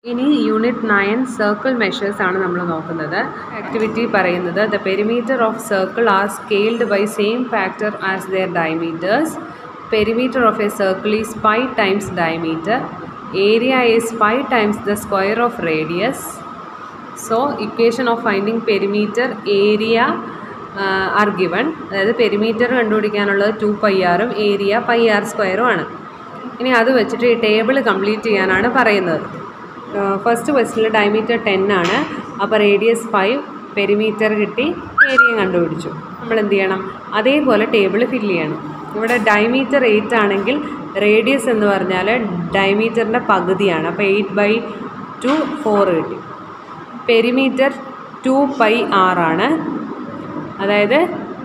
ഇനി unit nine circle measures ആണ് നമ്മൾ നോക്കുന്നത് ആക്ടിവിറ്റി പറയുന്നത് the perimeter of circle are scaled by same factor as their diameters perimeter of a circle is five times diameter area is five times the square of radius so equation of finding perimeter area are given അതായത് perimeter കണ്ടുപിടിക്കാനുള്ളത് two pi ആറും area pi r സ്ക്വയറും ആണ് ഇനി അത് വെച്ചിട്ട് ഈ table complete ചെയ്യാനാണ് പറയുന്നത് ഫസ്റ്റ് ക്വസ്റ്റിൽ ഡയമീറ്റർ ടെൻ ആണ് അപ്പോൾ റേഡിയസ് ഫൈവ് പെരിമീറ്റർ കിട്ടി ഏരിയ കണ്ടുപിടിച്ചു നമ്മൾ എന്ത് ചെയ്യണം അതേപോലെ ടേബിൾ ഫില്ല് ചെയ്യണം ഇവിടെ ഡയമീറ്റർ എയ്റ്റ് ആണെങ്കിൽ റേഡിയസ് എന്ന് പറഞ്ഞാൽ ഡയമീറ്ററിൻ്റെ പകുതിയാണ് അപ്പോൾ എയ്റ്റ് ബൈ ടു ഫോർ കിട്ടി പെരിമീറ്റർ ടു പൈ ആറാണ് അതായത്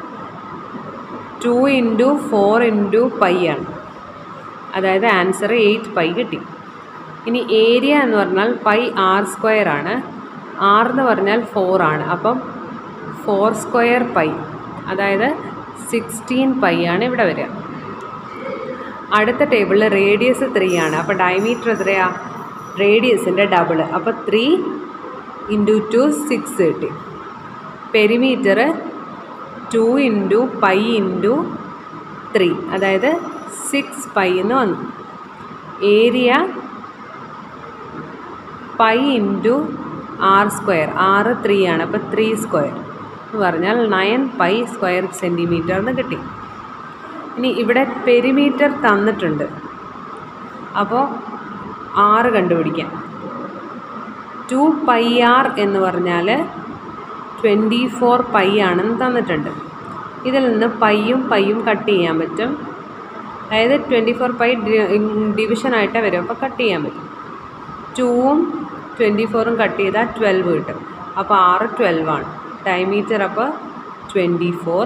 two into four into pi ആണ് അതായത് ആൻസർ എയ്റ്റ് പൈ കിട്ടി ഇനി ഏരിയ എന്ന് പറഞ്ഞാൽ പൈ ആർ സ്ക്വയർ ആണ് ആർ എന്ന് പറഞ്ഞാൽ ഫോർ ആണ് അപ്പം ഫോർ സ്ക്വയർ പൈ അതായത് സിക്സ്റ്റീൻ പൈ ആണ് ഇവിടെ വരിക അടുത്ത ടേബിളിൽ റേഡിയസ് ത്രീ ആണ് അപ്പോൾ ഡയമീറ്റർ എത്രയാ റേഡിയസിൻ്റെ ഡബിൾ അപ്പോൾ ത്രീ ഇൻറ്റു ടു സിക്സ് കിട്ടി perimeter two into pi into three അതായത് സിക്സ് പൈ എന്ന് വന്നു area pi into r square ആറ് ത്രീ ആണ് അപ്പോൾ ത്രീ സ്ക്വയർ എന്ന് പറഞ്ഞാൽ നയൻ പൈ സ്ക്വയർ സെൻറ്റിമീറ്റർ എന്ന് കിട്ടി ഇനി ഇവിടെ പെരിമീറ്റർ തന്നിട്ടുണ്ട് അപ്പോൾ ആറ് കണ്ടുപിടിക്കാം ടു പൈ ആർ എന്ന് പറഞ്ഞാൽ ട്വൻറ്റി ഫോർ പൈ ആണെന്ന് തന്നിട്ടുണ്ട് ഇതിൽ നിന്ന് പൈയും പൈയും കട്ട് ചെയ്യാൻ പറ്റും അതായത് ട്വൻറ്റി ഫോർ പൈ ഡിവിഷനായിട്ടേ വരും അപ്പോൾ കട്ട് ചെയ്യാൻ പറ്റും ടൂവും ട്വൻറ്റി ഫോറും കട്ട് ചെയ്താൽ ട്വൽവ് കിട്ടും അപ്പോൾ ആറ് ട്വൽവ് ആണ് ഡയമീറ്റർ അപ്പോൾ twenty four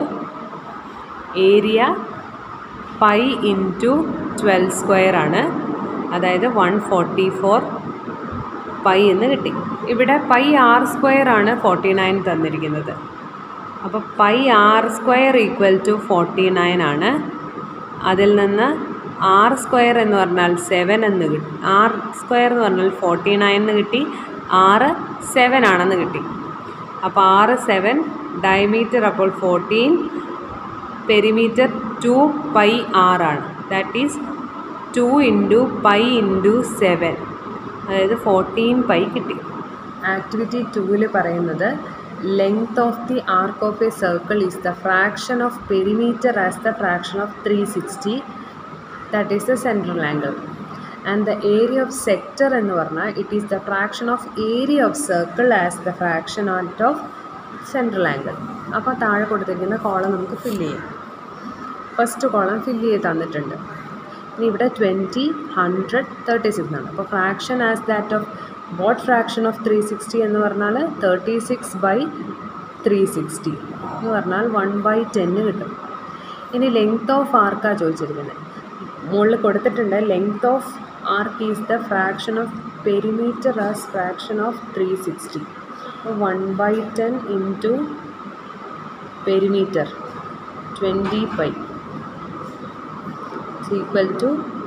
area pi into twelve square ആണ് അതായത് വൺ ഫോർട്ടി ഫോർ പൈ എന്ന് കിട്ടി ഇവിടെ പൈ ആർ സ്ക്വയർ ആണ് ഫോർട്ടി നയൻ തന്നിരിക്കുന്നത് അപ്പോൾ pi r square equal to forty nine ആണ് അതിൽ നിന്ന് ആർ സ്ക്വയർ എന്ന് പറഞ്ഞാൽ സെവൻ എന്ന് കിട്ടി ആർ സ്ക്വയർ എന്ന് പറഞ്ഞാൽ ഫോർട്ടി നയൻ എന്ന് കിട്ടി ആറ് സെവൻ ആണെന്ന് കിട്ടി അപ്പോൾ ആറ് സെവൻ ഡയമീറ്റർ അപ്പോൾ ഫോർട്ടീൻ പെരിമീറ്റർ ടു പൈ ആറാണ് that is two into pi into seven അതായത് ഫോർട്ടീൻ പൈ കിട്ടി ആക്ടിവിറ്റി ടൂവിൽ പറയുന്നത് length of the arc of a circle is the fraction of perimeter as the fraction of three sixty that is the central angle and the area of sector എന്ന് പറഞ്ഞാൽ it is the fraction of area of circle as the fraction out of central angle അപ്പോൾ താഴെ കൊടുത്തിരിക്കുന്ന column നമുക്ക് fill ചെയ്യാം first column fill ചെയ്ത് തന്നിട്ടുണ്ട് ഇനി ഇവിടെ ട്വൻറ്റി ഹൺഡ്രഡ് തേർട്ടി സിക്സ് ആണ് അപ്പോൾ fraction as that of what fraction of three sixty എന്ന് പറഞ്ഞാൽ thirty six by three sixty എന്ന് പറഞ്ഞാൽ വൺ ബൈ ടെന്ന് കിട്ടും ഇനി ലെങ്ത് ഓഫ് ആർക്കാണ് ചോദിച്ചിരിക്കുന്നത് മുകളിൽ കൊടുത്തിട്ടുണ്ട് length of arc is the fraction of perimeter as fraction of three sixty അപ്പോൾ one by ten into perimeter twenty pi equal to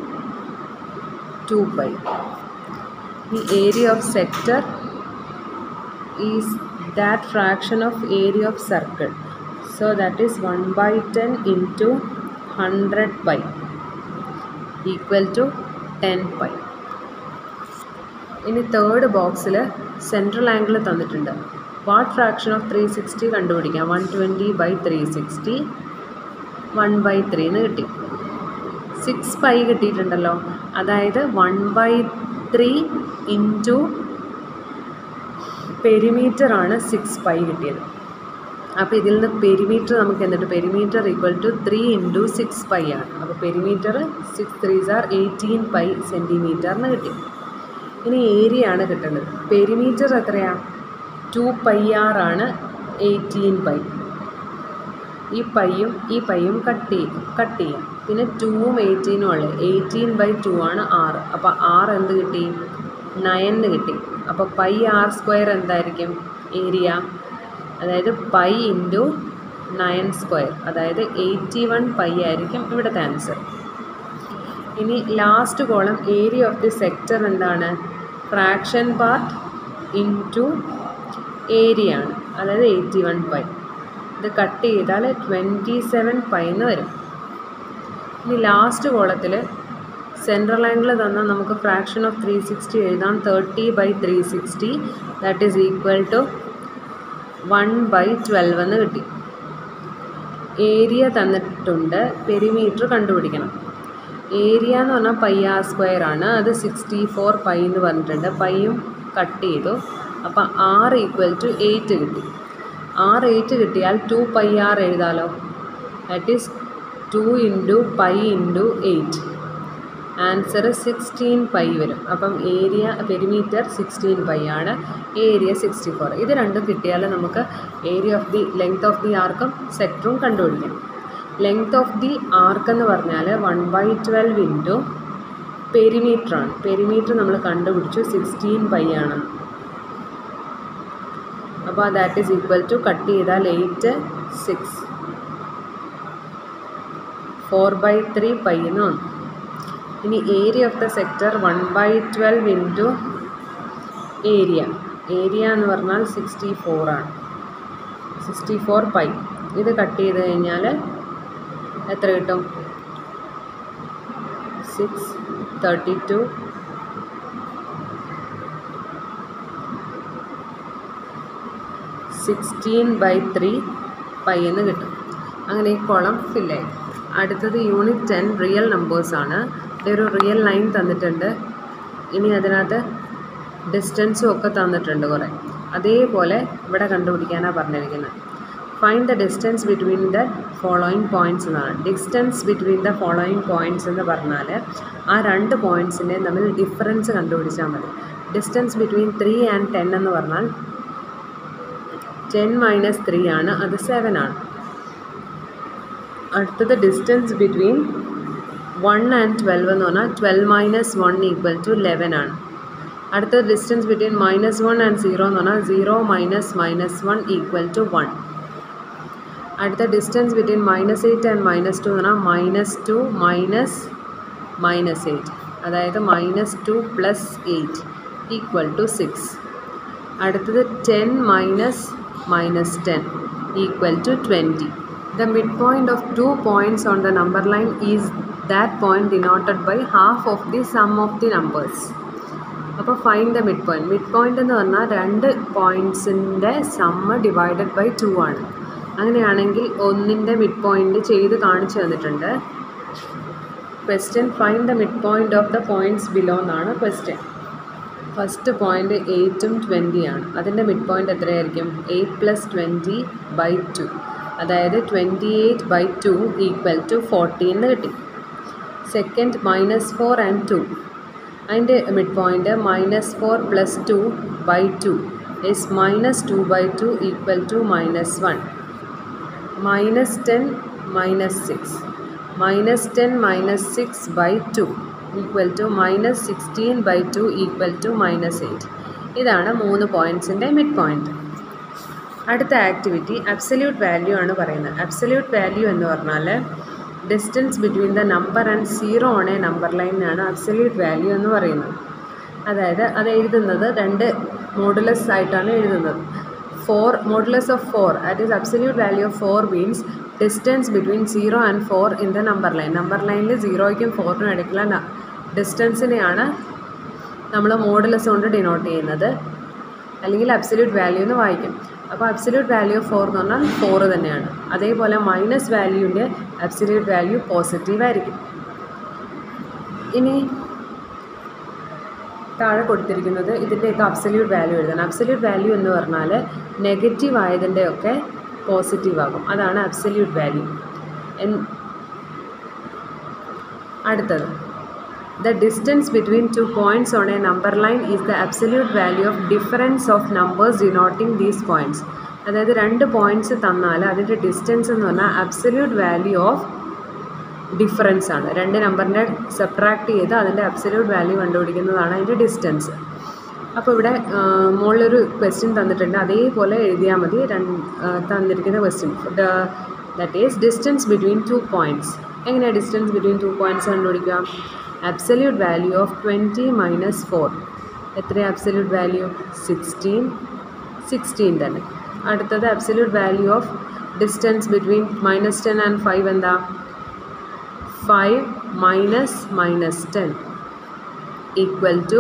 two pi the area of sector is that fraction of area of circle so that is 1 by 10 into 100 pi equal to 10 pi ഇനി third ബോക്സിൽ central angle തന്നിട്ടുണ്ട് what fraction of three sixty കണ്ടുപിടിക്കാം one twenty by three sixty one by three എന്ന് കിട്ടി six pi കിട്ടിയിട്ടുണ്ടല്ലോ അതായത് one by three into perimeter ആണ് six pi കിട്ടിയത് അപ്പോൾ ഇതിൽ നിന്ന് പെരിമീറ്റർ നമുക്ക് എന്നിട്ട് perimeter equal to three into six pi ആണ് അപ്പോൾ perimeter six three sir eighteen pi സെൻറ്റിമീറ്ററിന് കിട്ടി ഇനി ഏരിയ ആണ് കിട്ടുന്നത് പെരിമീറ്റർ എത്രയാണ് ടു പൈ ആർ ആണ് എയ്റ്റീൻ പൈ ഈ പൈയും ഈ പൈയും കട്ട് ചെയ്യും കട്ട് ചെയ്യാം പിന്നെ ടൂവും എയ്റ്റീനും ഉള്ളത് എയ്റ്റീൻ ബൈ ടു ആണ് ആറ് അപ്പോൾ ആറ് എന്ത് കിട്ടി നയന് കിട്ടി അപ്പോൾ പൈ ആർ സ്ക്വയർ എന്തായിരിക്കും ഏരിയ അതായത് പൈ ഇൻറ്റു നയൻ സ്ക്വയർ അതായത് എയ്റ്റി വൺ പൈ ആയിരിക്കും ഇവിടുത്തെ ആൻസർ ഇനി last column area of the sector എന്താണ് fraction part into area ആണ് അതായത് എയ്റ്റി വൺ പൈ ഇത് കട്ട് ചെയ്താൽ ട്വൻറ്റി സെവൻ പൈ എന്ന് വരും ഇനി ലാസ്റ്റ് കോളത്തിൽ സെൻട്രൽ ആംഗിൾ തന്നാൽ നമുക്ക് ഫ്രാക്ഷൻ ഓഫ് ത്രീ സിക്സ്റ്റി എഴുതാം thirty by three sixty that is equal to one by twelve എന്ന് കിട്ടി ഏരിയ തന്നിട്ടുണ്ട് പെരിമീറ്റർ കണ്ടുപിടിക്കണം ഏരിയ എന്ന് പറഞ്ഞാൽ പൈ ആർ സ്ക്വയർ ആണ് അത് സിക്സ്റ്റി ഫോർ പൈ എന്ന് പറഞ്ഞിട്ടുണ്ട് പൈയും കട്ട് ചെയ്തു അപ്പം ആർ ഈക്വൽ ടു എയ്റ്റ് കിട്ടി ആർ എയ്റ്റ് കിട്ടിയാൽ ടു പൈ ആർ എഴുതാലോ that is two into pi into eight answer sixteen pi വരും അപ്പം ഏരിയ പെരിമീറ്റർ സിക്സ്റ്റീൻ പൈ ആണ് ഏരിയ സിക്സ്റ്റി ഫോർ ഇത് രണ്ടും കിട്ടിയാൽ നമുക്ക് area of the length of the ആർക്കും സെക്ടറും കണ്ടുപിടിക്കാം ലെങ്ത് ഓഫ് ദി ആർക്ക് എന്ന് പറഞ്ഞാൽ വൺ ബൈ ട്വൽവ് ഇൻറ്റു പെരിമീറ്ററാണ് പെരിമീറ്റർ നമ്മൾ കണ്ടുപിടിച്ചു സിക്സ്റ്റീൻ പൈ ആണ് അപ്പോൾ that is equal to cut ചെയ്താൽ eight six four by three pi എന്ന് വന്നു ഇനി area of the sector one by twelve into area area എന്ന് പറഞ്ഞാൽ സിക്സ്റ്റി ഫോറാണ് സിക്സ്റ്റി ഫോർ പൈ ഇത് കട്ട് ചെയ്ത് കഴിഞ്ഞാൽ എത്ര കിട്ടും six thirty two sixteen by three pi എന്ന് കിട്ടും അങ്ങനെ ഈ കോളം ഫില്ലായി അടുത്തത് യൂണിറ്റ് ടെൻ റിയൽ നമ്പേഴ്സാണ് ഒരു റിയൽ ലൈൻ തന്നിട്ടുണ്ട് ഇനി അതിനകത്ത് ഡിസ്റ്റൻസും ഒക്കെ തന്നിട്ടുണ്ട് കുറേ അതേപോലെ ഇവിടെ കണ്ടുപിടിക്കാനാണ് പറഞ്ഞിരിക്കുന്നത് find the distance between the following points എന്നാണ് distance between the following points എന്ന് പറഞ്ഞാൽ ആ രണ്ട് പോയിൻറ്റ്സിൻ്റെ തമ്മിൽ ഡിഫറൻസ് കണ്ടുപിടിച്ചാൽ മതി distance between three and ten എന്ന് പറഞ്ഞാൽ ടെൻ മൈനസ് ത്രീ ആണ് അത് സെവൻ ആണ് അടുത്തത് distance between one and twelve എന്ന് പറഞ്ഞാൽ twelve minus one equal to eleven ആണ് അടുത്ത distance between minus one and zero എന്ന് പറഞ്ഞാൽ zero minus minus one equal to one അടുത്ത distance between minus eight and minus two എന്ന് പറഞ്ഞാൽ minus two minus minus eight അതായത് minus two plus eight equal to six അടുത്തത് ten minus minus ten equal to twenty The midpoint of two points on the number line is that point denoted by half of the sum of the numbers. അപ്പോൾ find the mid point mid point എന്ന് പറഞ്ഞാൽ രണ്ട് പോയിൻറ്റ്സിൻ്റെ sum divided by two ആണ് അങ്ങനെയാണെങ്കിൽ ഒന്നിൻ്റെ mid point ചെയ്ത് കാണിച്ചു തന്നിട്ടുണ്ട് question find the mid point of the points below എന്നാണ് ക്വസ്റ്റ്യൻ ഫസ്റ്റ് പോയിൻ്റ് എയ്റ്റും ട്വൻറ്റിയാണ് അതിൻ്റെ മിഡ് പോയിൻ്റ് എത്രയായിരിക്കും eight plus twenty by two അതായത് twenty eight by two equal to forty എന്ന് കിട്ടി second minus four and two അതിൻ്റെ mid point minus four plus two by two is minus two by two equal to minus one minus ten minus six minus ten minus six by two equal to minus sixteen by two equal to minus eight ഇതാണ് മൂന്ന് പോയിൻറ്റ്സിൻ്റെ mid point അടുത്ത activity absolute value ആണ് പറയുന്നത് absolute value എന്ന് പറഞ്ഞാൽ distance between the number and zero on a number ലൈനാണ് absolute value എന്ന് പറയുന്നത് അതായത് അത് എഴുതുന്നത് രണ്ട് മോഡുലസ് ആയിട്ടാണ് എഴുതുന്നത് four modulus of four that is absolute value of four means distance between zero and four in the number line number ലൈനിൽ സീറോയ്ക്കും ഫോറിനും ഇടയ്ക്കുള്ള ഡിസ്റ്റൻസിനെയാണ് നമ്മൾ മോഡുലസ് കൊണ്ട് ഡിനോട്ട് ചെയ്യുന്നത് അല്ലെങ്കിൽ അബ്സല്യൂട്ട് വാല്യൂ എന്ന് വായിക്കും അപ്പോൾ അബ്സല്യൂട്ട് വാല്യൂ ഓഫ് ഫോർ എന്ന് പറഞ്ഞാൽ ഫോർ തന്നെയാണ് അതേപോലെ മൈനസ് വാല്യൂവിൻ്റെ അബ്സല്യൂട്ട് വാല്യൂ പോസിറ്റീവ് ആയിരിക്കും ഇനി താഴെ കൊടുത്തിരിക്കുന്നത് ഇതിൻ്റെയൊക്കെ അബ്സല്യൂട്ട് വാല്യൂ എഴുതണം അബ്സല്യൂട്ട് വാല്യൂ എന്ന് പറഞ്ഞാൽ നെഗറ്റീവ് ആയതിൻ്റെയൊക്കെ പോസിറ്റീവ് ആകും അതാണ് അബ്സല്യൂട്ട് വാല്യൂ അടുത്തത് the distance between two points on a number line is the absolute value of difference of numbers denoting these points അതായത് രണ്ട് പോയിൻറ്റ്സ് തന്നാൽ അതിൻ്റെ ഡിസ്റ്റൻസ് എന്ന് പറഞ്ഞാൽ അബ്സല്യൂട്ട് വാല്യൂ ഓഫ് ഡിഫറൻസ് ആണ് രണ്ട് നമ്പറിനെ സബ്ട്രാക്ട് ചെയ്ത് അതിൻ്റെ അബ്സല്യൂട്ട് വാല്യൂ കണ്ടുപിടിക്കുന്നതാണ് അതിൻ്റെ ഡിസ്റ്റൻസ് അപ്പോൾ ഇവിടെ മുകളിലൊരു ക്വസ്റ്റ്യൻ തന്നിട്ടുണ്ട് അതേപോലെ എഴുതിയാൽ മതി രണ്ട് തന്നിരിക്കുന്ന question that is distance between two points എങ്ങനെയാണ് ഡിസ്റ്റൻസ് ബിറ്റ്വീൻ ടു പോയിൻറ്റ്സ് കണ്ടുപിടിക്കുക absolute value of twenty minus four എത്ര അബ്സല്യൂട്ട് വാല്യൂ സിക്സ്റ്റീൻ സിക്സ്റ്റീൻ തന്നെ അടുത്തത് absolute value of distance between minus ten and five എന്താ five minus minus ten equal to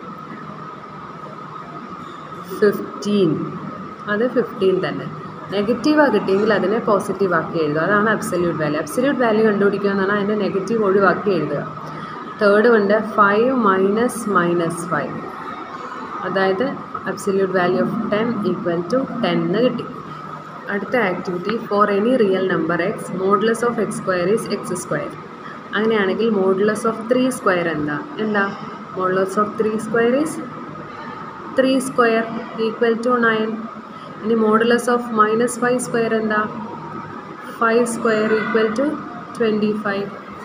fifteen അത് fifteen തന്നെ നെഗറ്റീവാണ് കിട്ടിയെങ്കിൽ അതിനെ പോസിറ്റീവ് ആക്കി എഴുതുക അതാണ് അബ്സല്യൂട്ട് വാല്യൂ അബ്സല്യൂട്ട് വാല്യൂ കണ്ടുപിടിക്കുക എന്ന് പറഞ്ഞാൽ അതിൻ്റെ നെഗറ്റീവ് ഒഴിവാക്കി എഴുതുക തേർഡ് ഉണ്ട് ഫൈവ് മൈനസ് മൈനസ് ഫൈവ് അതായത് absolute value of ten equal to ten എന്ന് കിട്ടി അടുത്ത activity four any real number x modulus of x square is x square അങ്ങനെയാണെങ്കിൽ മോഡുലസ് ഓഫ് ത്രീ സ്ക്വയർ എന്താ എന്താ modulus of three square is three square equal to nine ഇനി modulus of minus five square എന്താ five square equal to twenty five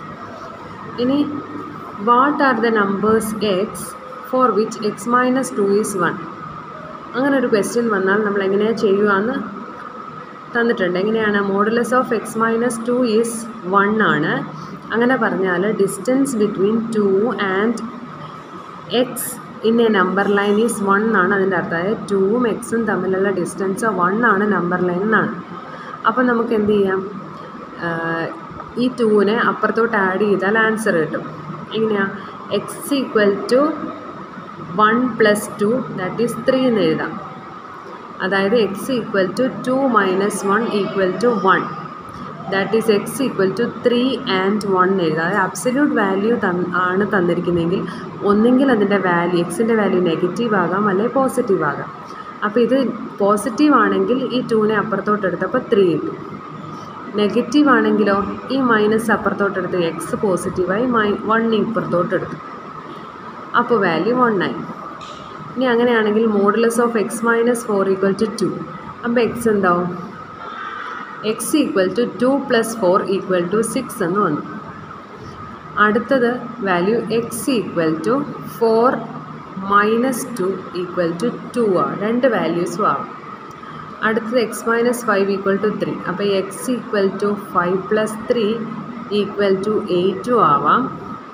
ഇനി what are the numbers x for which X minus two is one അങ്ങനെ ഒരു question വന്നാൽ നമ്മൾ എങ്ങനെയാണ് ചെയ്യുക എന്ന് തന്നിട്ടുണ്ട് എങ്ങനെയാണ് modulus of x minus two is one ആണ് അങ്ങനെ പറഞ്ഞാൽ distance between two and x in a number line is one എന്നാണ് അതിൻ്റെ അർത്ഥം അതായത് ടൂവും എക്സും തമ്മിലുള്ള ഡിസ്റ്റൻസ് വൺ ആണ് നമ്പർ ലൈൻ എന്നാണ് അപ്പം നമുക്ക് എന്ത് ചെയ്യാം ആഹ് ഈ ടൂവിനെ അപ്പുറത്തോട്ട് ആഡ് ചെയ്താൽ ആൻസർ കിട്ടും എങ്ങനെയാണ് x equal to one plus two that is three എന്ന് എഴുതാം അതായത് x equal to two minus one equal to one that is x equal to three and one എഴുതാം അതായത് അബ്സല്യൂട്ട് വാല്യൂ തൻ ആണ് തന്നിരിക്കുന്നതെങ്കിൽ ഒന്നെങ്കിൽ അതിൻ്റെ വാല്യൂ എക്സിൻ്റെ വാല്യൂ നെഗറ്റീവ് ആകാം അല്ലെങ്കിൽ പോസിറ്റീവ് ആകാം അപ്പോൾ ഇത് പോസിറ്റീവ് ആണെങ്കിൽ ഈ ടൂനെ അപ്പുറത്തോട്ട് എടുത്തപ്പോൾ ത്രീ കിട്ടും നെഗറ്റീവ് ആണെങ്കിലോ ഈ മൈനസ് അപ്പുറത്തോട്ട് എടുത്ത് എക്സ് പോസിറ്റീവായി മൈ വൺ ഇപ്പുറത്തോട്ട് എടുത്തു അപ്പോൾ വാല്യൂ വൺ ആയി ഇനി അങ്ങനെയാണെങ്കിൽ modulus of x minus four equal to two അപ്പോൾ എക്സ് എന്താവും x equal to two plus four equal to six എന്ന് വന്നു അടുത്തത് value x equal to four minus two equal to two ആണ് രണ്ട് വാല്യൂസും ആവും അടുത്തത് x minus five equal to three അപ്പോൾ x equal to five plus three equal to എയ്റ്റും ആവാം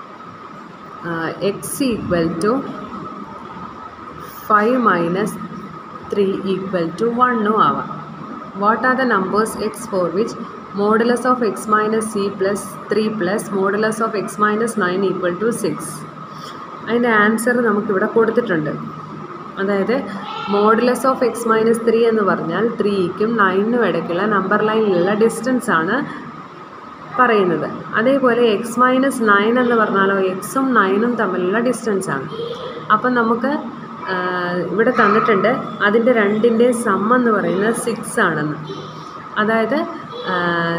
x equal to five minus three equal to വണ്ണും ആവാം what are the numbers x for which modulus of x minus c plus three plus modulus of x minus nine equal to six അതിൻ്റെ answer നമുക്കിവിടെ കൊടുത്തിട്ടുണ്ട് അതായത് modulus of x minus three എന്ന് പറഞ്ഞാൽ ത്രീക്കും നയനും ഇടയ്ക്കുള്ള number ലൈനിലുള്ള distance ആണ് പറയുന്നത് അതേപോലെ എക്സ് മൈനസ് നയൻ എന്ന് പറഞ്ഞാലോ എക്സും നയനും തമ്മിലുള്ള ഡിസ്റ്റൻസ് ആണ് അപ്പം നമുക്ക് ആ, ഇവിടെ തന്നിട്ടുണ്ട് അതിൻ്റെ രണ്ടിൻ്റെ സം എന്ന് പറയുന്നത് സിക്സ് ആണെന്ന് അതായത് ആ,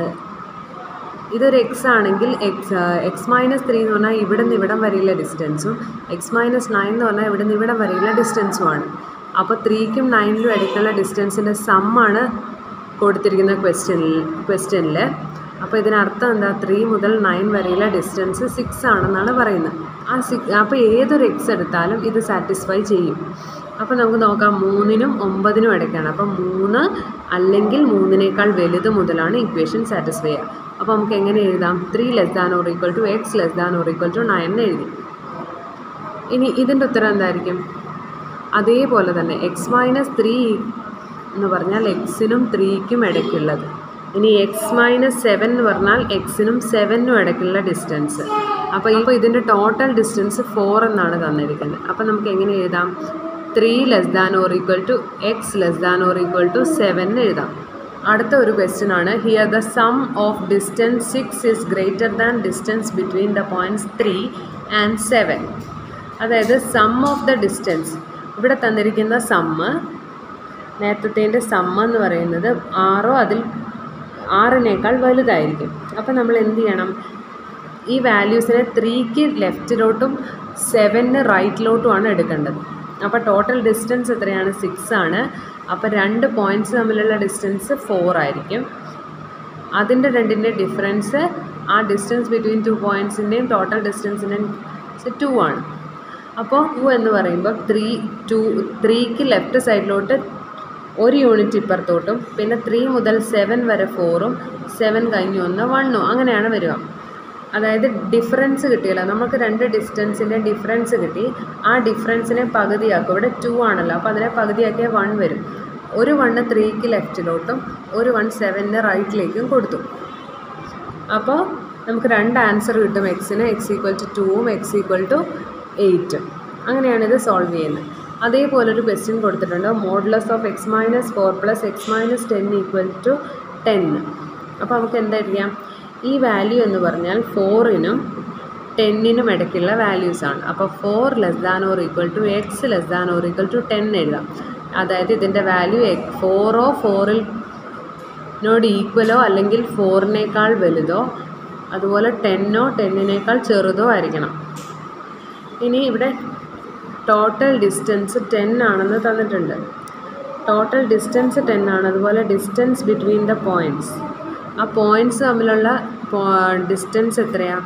ഇതൊരു എക്സ് ആണെങ്കിൽ എക്സ് എക്സ് മൈനസ് ത്രീ എന്ന് പറഞ്ഞാൽ ഇവിടെ നിന്ന് ഇവിടം വരെയുള്ള ഡിസ്റ്റൻസും എക്സ് മൈനസ് നയൻ എന്ന് പറഞ്ഞാൽ ഇവിടെ നിന്ന് ഇവിടം വരെയുള്ള ഡിസ്റ്റൻസുമാണ് അപ്പോൾ ത്രീക്കും നയനിലും ഇടയ്ക്കുള്ള ഡിസ്റ്റൻസിൻ്റെ സമ്മാണ് കൊടുത്തിരിക്കുന്ന ക്വസ്റ്റ്യനിൽ ക്വസ്റ്റ്യനിൽ അപ്പോൾ ഇതിനർത്ഥം എന്താ ത്രീ മുതൽ നയൻ വരെയുള്ള ഡിസ്റ്റൻസ് സിക്സ് ആണെന്നാണ് പറയുന്നത് ആ സിക്സ് അപ്പോൾ ഏതൊരു എക്സ് എടുത്താലും ഇത് സാറ്റിസ്ഫൈ ചെയ്യും അപ്പോൾ നമുക്ക് നോക്കാം മൂന്നിനും ഒമ്പതിനും ഇടയ്ക്കാണ് അപ്പം മൂന്ന് അല്ലെങ്കിൽ മൂന്നിനേക്കാൾ വലുത് മുതലാണ് ഇക്വേഷൻ സാറ്റിസ്ഫൈ ചെയ്യുക അപ്പോൾ നമുക്ക് എങ്ങനെ എഴുതാം three less than or equal to x less than or equal to nine എന്ന് എഴുതി ഇനി ഇതിൻ്റെ ഉത്തരം എന്തായിരിക്കും അതേപോലെ തന്നെ എക്സ് മൈനസ് ത്രീ എന്ന് പറഞ്ഞാൽ എക്സിനും ത്രീക്കും ഇടയ്ക്കുള്ളത് ഇനി എക്സ് മൈനസ് സെവൻ എന്ന് പറഞ്ഞാൽ എക്സിനും സെവനും ഇടയ്ക്കുള്ള ഡിസ്റ്റൻസ് അപ്പോൾ ഇപ്പോൾ ഇതിൻ്റെ ടോട്ടൽ ഡിസ്റ്റൻസ് ഫോർ എന്നാണ് തന്നിരിക്കുന്നത് അപ്പോൾ നമുക്ക് എങ്ങനെ എഴുതാം three less than or equal to x less than or equal to seven എഴുതാം അടുത്ത ഒരു ക്വസ്റ്റ്യൻ ആണ് here the sum of distance six is greater than distance between the points three and seven അതായത് സം ഓഫ് ദ ഡിസ്റ്റൻസ് ഇവിടെ തന്നിരിക്കുന്ന sum നേരത്തേൻ്റെ sum എന്ന് പറയുന്നത് ആറോ അതിൽ ആറിനേക്കാൾ വലുതായിരിക്കും അപ്പോൾ നമ്മൾ എന്ത് ചെയ്യണം ഈ വാല്യൂസിനെ ത്രീക്ക് ലെഫ്റ്റിലോട്ടും സെവന് റൈറ്റിലോട്ടുമാണ് എടുക്കേണ്ടത് അപ്പോൾ ടോട്ടൽ ഡിസ്റ്റൻസ് എത്രയാണ് സിക്സ് ആണ് അപ്പോൾ രണ്ട് പോയിൻറ്റ്സ് തമ്മിലുള്ള ഡിസ്റ്റൻസ് ഫോർ ആയിരിക്കും അതിൻ്റെ രണ്ടിൻ്റെ ഡിഫറൻസ് ആ ഡിസ്റ്റൻസ് ബിറ്റ്വീൻ ടു പോയിൻറ്റ്സിൻ്റെയും ടോട്ടൽ ഡിസ്റ്റൻസിൻ്റെയും ടു ആണ് അപ്പോൾ ടു എന്ന് പറയുമ്പോൾ ത്രീ ടു ത്രീക്ക് ലെഫ്റ്റ് സൈഡിലോട്ട് ഒരു യൂണിറ്റ് ഇപ്പുറത്തോട്ടും പിന്നെ ത്രീ മുതൽ സെവൻ വരെ ഫോറും സെവൻ കഴിഞ്ഞ് ഒന്ന് വണ്ണും അങ്ങനെയാണ് വരിക അതായത് ഡിഫറൻസ് കിട്ടിയല്ലോ നമുക്ക് രണ്ട് ഡിസ്റ്റൻസിൻ്റെ ഡിഫറൻസ് കിട്ടി ആ ഡിഫറൻസിനെ പകുതിയാക്കും ഇവിടെ ടു ആണല്ലോ അപ്പോൾ അതിനെ പകുതിയാക്കിയാൽ വൺ വരും ഒരു വണ്ണ് ത്രീക്ക് ലെഫ്റ്റിലോട്ടും ഒരു വൺ സെവനിന് റൈറ്റിലേക്കും കൊടുത്തു അപ്പോൾ നമുക്ക് രണ്ട് ആൻസർ കിട്ടും എക്സിന് എക്സ് ഈക്വൽ ടു ടൂവും എക്സ് ഈക്വൽ ടു എയ്റ്റും അങ്ങനെയാണ് ഇത് സോൾവ് ചെയ്യുന്നത് അതേപോലെ ഒരു ക്വസ്റ്റ്യൻ കൊടുത്തിട്ടുണ്ട് modulus of x minus four plus x minus ten equal to ten അപ്പോൾ നമുക്ക് എന്തായിരിക്കാം ഈ വാല്യൂ എന്ന് പറഞ്ഞാൽ ഫോറിനും ടെന്നിനും ഇടയ്ക്കുള്ള വാല്യൂസ് ആണ് അപ്പോൾ four less than or equal to x less than or equal to ten എഴുതാം അതായത് ഇതിൻ്റെ വാല്യൂ ഫോറോ ഫോറിൽ നോട് ഈക്വലോ അല്ലെങ്കിൽ ഫോറിനേക്കാൾ വലുതോ അതുപോലെ ടെന്നോ ടെന്നിനേക്കാൾ ചെറുതോ ആയിരിക്കണം ഇനി ഇവിടെ ടോട്ടൽ ഡിസ്റ്റൻസ് ടെൻ ആണെന്ന് തന്നിട്ടുണ്ട് ടോട്ടൽ ഡിസ്റ്റൻസ് ടെൻ ആണ് അതുപോലെ ഡിസ്റ്റൻസ് ബിറ്റ്വീൻ ദ പോയിൻറ്റ്സ് ആ പോയിൻറ്റ്സ് തമ്മിലുള്ള ഡിസ്റ്റൻസ് എത്രയാണ്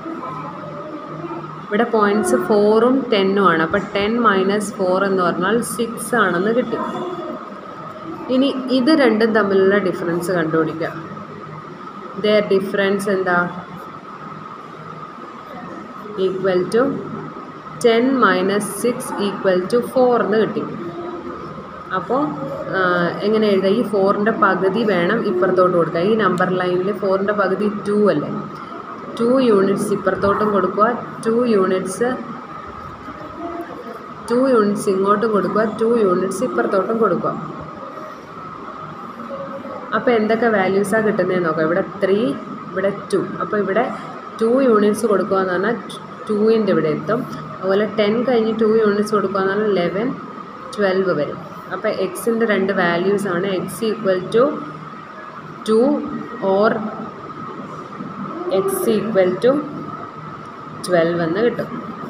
ഇവിടെ പോയിൻറ്റ്സ് ഫോറും ടെന്നും ആണ് അപ്പോൾ ടെൻ മൈനസ് ഫോർ എന്ന് പറഞ്ഞാൽ സിക്സ് ആണെന്ന് കിട്ടി ഇനി ഇത് രണ്ടും തമ്മിലുള്ള ഡിഫറൻസ് കണ്ടുപിടിക്കുക ദർ ഡിഫറൻസ് എന്താ equal to ten minus six equal to four എന്ന് കിട്ടി അപ്പോൾ എങ്ങനെ എഴുതുക ഈ ഫോറിൻ്റെ പകുതി വേണം ഇപ്പുറത്തോട്ട് കൊടുക്കുക ഈ നമ്പർ ലൈനിൽ ഫോറിൻ്റെ പകുതി ടു അല്ലേ ടു യൂണിറ്റ്സ് ഇപ്പുറത്തോട്ടും കൊടുക്കുക ടു യൂണിറ്റ്സ് ടു യൂണിറ്റ്സ് ഇങ്ങോട്ടും കൊടുക്കുക ടു യൂണിറ്റ്സ് ഇപ്പുറത്തോട്ടും കൊടുക്കുക അപ്പോൾ എന്തൊക്കെ വാല്യൂസാണ് കിട്ടുന്നതെന്ന് നോക്കാം ഇവിടെ ത്രീ ഇവിടെ ടു അപ്പോൾ ഇവിടെ ടു യൂണിറ്റ്സ് കൊടുക്കുക എന്ന് പറഞ്ഞാൽ ടൂവിൻ്റെ ഇവിടെ എത്തും അതുപോലെ ടെൻ കഴിഞ്ഞ് ടു യൂണിറ്റ്സ് കൊടുക്കുക എന്ന് പറഞ്ഞാൽ ലെവൻ ട്വൽവ് വരും അപ്പോൾ എക്സിൻ്റെ രണ്ട് വാല്യൂസ് ആണ് x equal to two or x equal to twelve എന്ന് കിട്ടും